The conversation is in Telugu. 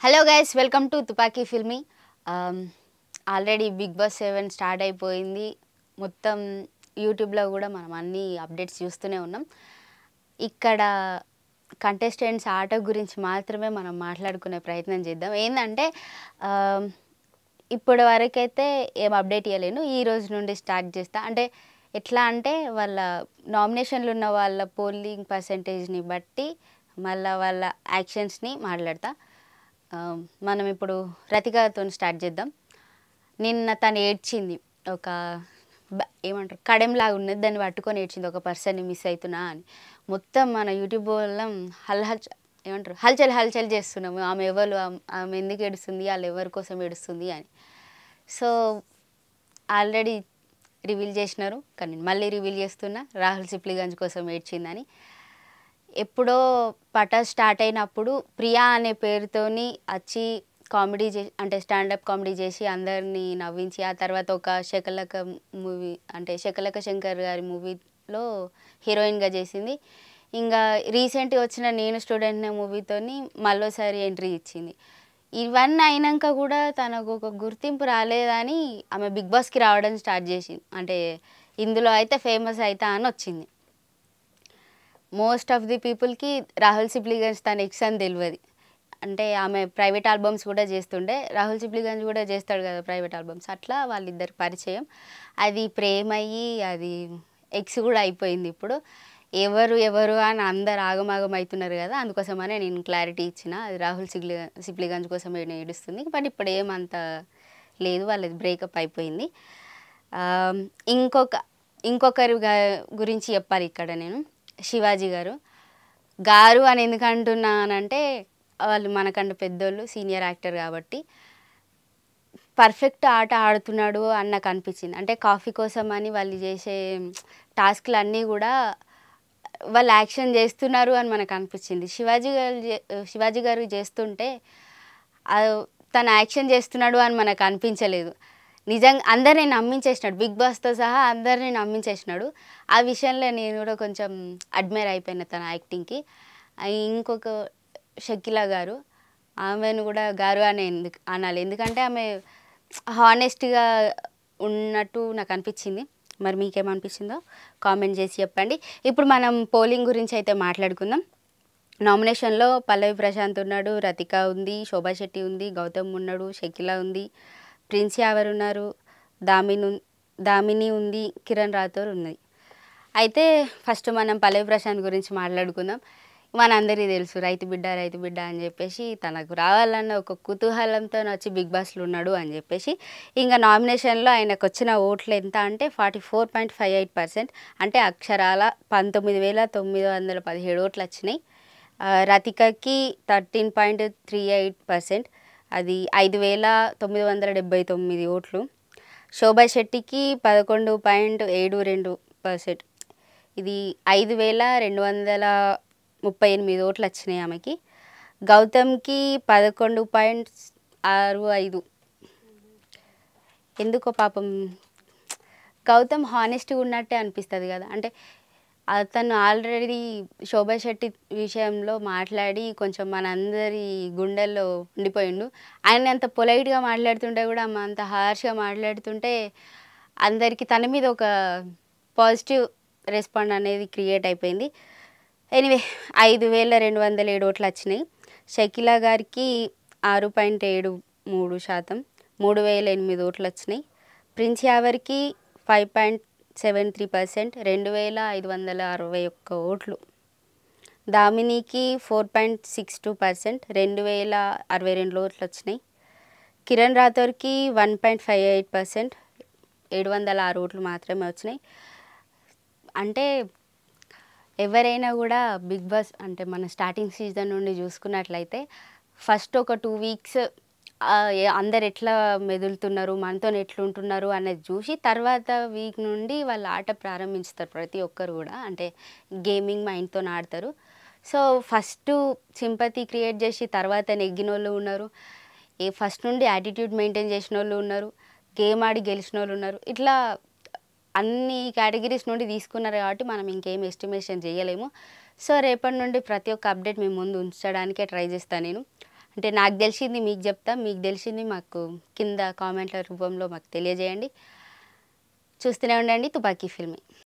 hello guys welcome to Tupaki filmy already Bigg Boss seven start అయిపోయింది మొత్తం యూట్యూబ్లో కూడా మనం అన్ని అప్డేట్స్ చూస్తూనే ఉన్నాం ఇక్కడ కంటెస్టెంట్స్ ఆట గురించి మాత్రమే మనం మాట్లాడుకునే ప్రయత్నం చేద్దాం ఏంటంటే ఇప్పటి వరకైతే ఏం అప్డేట్ ఇవ్వలేను ఈ రోజు నుండి స్టార్ట్ చేస్తా అంటే ఎట్లా అంటే వాళ్ళ నామినేషన్లు ఉన్న వాళ్ళ పోలింగ్ పర్సంటేజ్ని బట్టి మళ్ళీ వాళ్ళ యాక్షన్స్ని మాట్లాడతా ఆ, మనం ఇప్పుడు రతికతో స్టార్ట్ చేద్దాం నిన్న తను ఏడ్చింది ఒక బ- ఏమంటారు కడెంలాగా ఉన్నది దాన్ని పట్టుకొని ఏడ్చింది ఒక పర్సన్ని మిస్ అవుతున్నా అని మొత్తం మన యూట్యూబ్ వాళ్ళం హల్ హల్ ఏమంటారు హల్చల్ హల్చల్ చేస్తున్నాము ఆమె ఎవరు ఆమె- ఆమె ఎందుకు ఏడుస్తుంది వాళ్ళు ఎవరి కోసం ఏడుస్తుంది అని సో ఆల్రెడీ రివీల్ చేసినారు కానీ మళ్ళీ రివీల్ చేస్తున్నా రాహుల్ సిప్లిగంజ్ కోసం ఏడ్చిందని ఎప్పుడో పటా స్టార్ట్ అయినప్పుడు ప్రియా అనే పేరుతోని వచ్చి కామెడీ చే అంటే స్టాండప్ కామెడీ చేసి అందరినీ నవ్వించి ఆ తర్వాత ఒక శకలక మూవీ అంటే శకలక శంకర్ గారి మూవీలో హీరోయిన్గా చేసింది ఇంకా రీసెంట్గా వచ్చిన నేను స్టూడెంట్ మూవీతోని మళ్ళోసారి ఎంట్రీ ఇచ్చింది ఇవన్నీ అయినాక కూడా తనకు ఒక గుర్తింపు రాలేదని ఆమె బిగ్ బాస్కి రావడం స్టార్ట్ చేసింది అంటే ఇందులో అయితే ఫేమస్ అవుతా అని వచ్చింది మోస్ట్ ఆఫ్ ది పీపుల్కి రాహుల్ సిప్లిగంజ్ తన ఎక్స్ అని తెలియదు అంటే ఆమె ప్రైవేట్ ఆల్బమ్స్ కూడా చేస్తుండే రాహుల్ సిప్లిగంజ్ కూడా చేస్తాడు కదా ప్రైవేట్ ఆల్బమ్స్ అట్లా వాళ్ళిద్దరి పరిచయం అది ప్రేమ అయ్యి అది ఎక్స్ కూడా అయిపోయింది ఇప్పుడు ఎవరు ఎవరు అని అందరు ఆగమాగం అవుతున్నారు కదా అందుకోసమనే నేను క్లారిటీ ఇచ్చిన అది రాహుల్ సిప్లి సిప్లిగంజ్ కోసం ఏడుస్తుంది బట్ ఇప్పుడు ఏమంత లేదు వాళ్ళది బ్రేకప్ అయిపోయింది ఆ, ఇంకొక ఇంకొకరి గా- గురించి చెప్పాలి ఇక్కడ నేను శివాజీ గారు గారు అని ఎందుకు అంటున్నానంటే వాళ్ళు మనకంటే పెద్దోళ్ళు సీనియర్ యాక్టర్ కాబట్టి పర్ఫెక్ట్ ఆట ఆడుతున్నాడు అని నాకు అనిపించింది అంటే కాఫీ కోసం అని వాళ్ళు చేసే టాస్క్లు అన్నీ కూడా వాళ్ళు యాక్షన్ చేస్తున్నారు అని మనకు అనిపించింది శివాజీ గారు చే- శివాజీ గారు చేస్తుంటే ఆ తను యాక్షన్ చేస్తున్నాడు అని మనకు అనిపించలేదు నిజంగా అందరిని నమ్మించేసినాడు బిగ్ బాస్తో సహా అందరిని నమ్మించేసినాడు ఆ విషయంలో నేను కూడా కొంచెం అడ్మైర్ అయిపోయిన తన యాక్టింగ్కి ఆ ఇంకొక షకీలా గారు ఆమెను కూడా గారు అని ఎందుకు అనాలి ఎందుకంటే ఆమె హానెస్ట్గా ఉన్నట్టు నాకు అనిపించింది మరి మీకేమనిపించిందో కామెంట్ చేసి చెప్పండి ఇప్పుడు మనం పోలింగ్ గురించి అయితే మాట్లాడుకుందాం నామినేషన్లో పల్లవి ప్రశాంత్ ఉన్నాడు రతిక ఉంది శోభా శెట్టి ఉంది గౌతమ్ ఉన్నాడు షకిలా ఉంది ప్రిన్స్ యావర్ ఉన్నారు దామిని ఉన్- దామిని ఉంది కిరణ్ రాథోర్ ఉన్నది అయితే ఫస్ట్ మనం పల్లవి ప్రశాంత్ గురించి మాట్లాడుకుందాం మనందరికీ తెలుసు రైతు బిడ్డ రైతు బిడ్డ అని చెప్పేసి తనకు రావాలన్న ఒక కుతూహలంతో వచ్చి బిగ్ బాస్లో ఉన్నాడు అని చెప్పేసి ఇంకా నామినేషన్లో ఆయనకు వచ్చిన ఓట్లు ఎంత అంటే forty four point five eight percent అంటే అక్షరాల పంతొమ్మిది వేల తొమ్మిది వందల పదిహేడు ఓట్లు వచ్చినాయి ఆ, రతికకి thirteen point three eight percent అది ఐదు వేల తొమ్మిది వందల డెబ్బై తొమ్మిది ఓట్లు శోభా శెట్టికి పదకొండు పాయింట్ ఏడు రెండు పర్సెంట్ ఇది ఐదు వేల రెండు వందల ముప్పై ఎనిమిది ఓట్లు వచ్చినాయి ఆమెకి గౌతమ్కి పదకొండు పాయింట్ ఆరు ఐదు ఎందుకో పాపం గౌతమ్ హానెస్ట్గా ఉన్నట్టే అనిపిస్తుంది కదా అంటే అతను ఆల్రెడీ శోభా శెట్టి విషయంలో మాట్లాడి కొంచెం మనందరి గుండెల్లో ఉండిపోయిండు ఆయన అంత పొలైట్గా మాట్లాడుతుంటే కూడా ఆమె అంత హార్ష్గా మాట్లాడుతుంటే అందరికీ తన మీద ఒక పాజిటివ్ రెస్పాండ్ అనేది క్రియేట్ అయిపోయింది ఎనివే ఐదు వేల రెండు వందల ఏడు ఓట్లు వచ్చినాయి షకీలా గారికి ఆరు పాయింట్ ఏడు మూడు శాతం మూడు వేల ఎనిమిది ఓట్లు వచ్చినాయి ప్రిన్స్ యావర్కి five point seven three percent రెండు వేల ఐదు వందల అరవై ఒక్క ఓట్లు దామినికి four point six two percent రెండు వేల అరవై రెండు ఓట్లు వచ్చినాయి కిరణ్ రాథోర్కి one point five eight percent ఏడు వందల ఆరు ఓట్లు మాత్రమే వచ్చినాయి అంటే ఎవరైనా కూడా బిగ్ బాస్ అంటే మన స్టార్టింగ్ సీజన్ నుండి చూసుకున్నట్లయితే ఫస్ట్ ఒక టూ వీక్స్ అందరు ఎట్లా మెదులుతున్నారు మనతో ఎట్లుంటున్నారు అనేది చూసి తర్వాత వీక్ నుండి వాళ్ళు ఆట ప్రారంభించుతారు ప్రతి ఒక్కరు కూడా అంటే గేమింగ్ మైండ్తో ఆడతారు సో ఫస్ట్ సింపతి క్రియేట్ చేసి తర్వాత నెగ్గిన వాళ్ళు ఉన్నారు ఏ ఫస్ట్ నుండి యాటిట్యూడ్ మెయింటైన్ చేసిన వాళ్ళు ఉన్నారు గేమ్ ఆడి గెలిచిన వాళ్ళు ఉన్నారు ఇట్లా అన్ని కేటగిరీస్ నుండి తీసుకున్నారు కాబట్టి మనం ఇంకేం ఎస్టిమేషన్ చేయలేము సో రేపటి నుండి ప్రతి ఒక్క అప్డేట్ మీ ముందు ఉంచడానికే ట్రై చేస్తాను నేను అంటే నాకు తెలిసింది మీకు చెప్తా మీకు తెలిసింది మాకు కింద కామెంట్ల రూపంలో మాకు తెలియజేయండి చూస్తూనే ఉండండి తుపాకీ ఫిల్మ్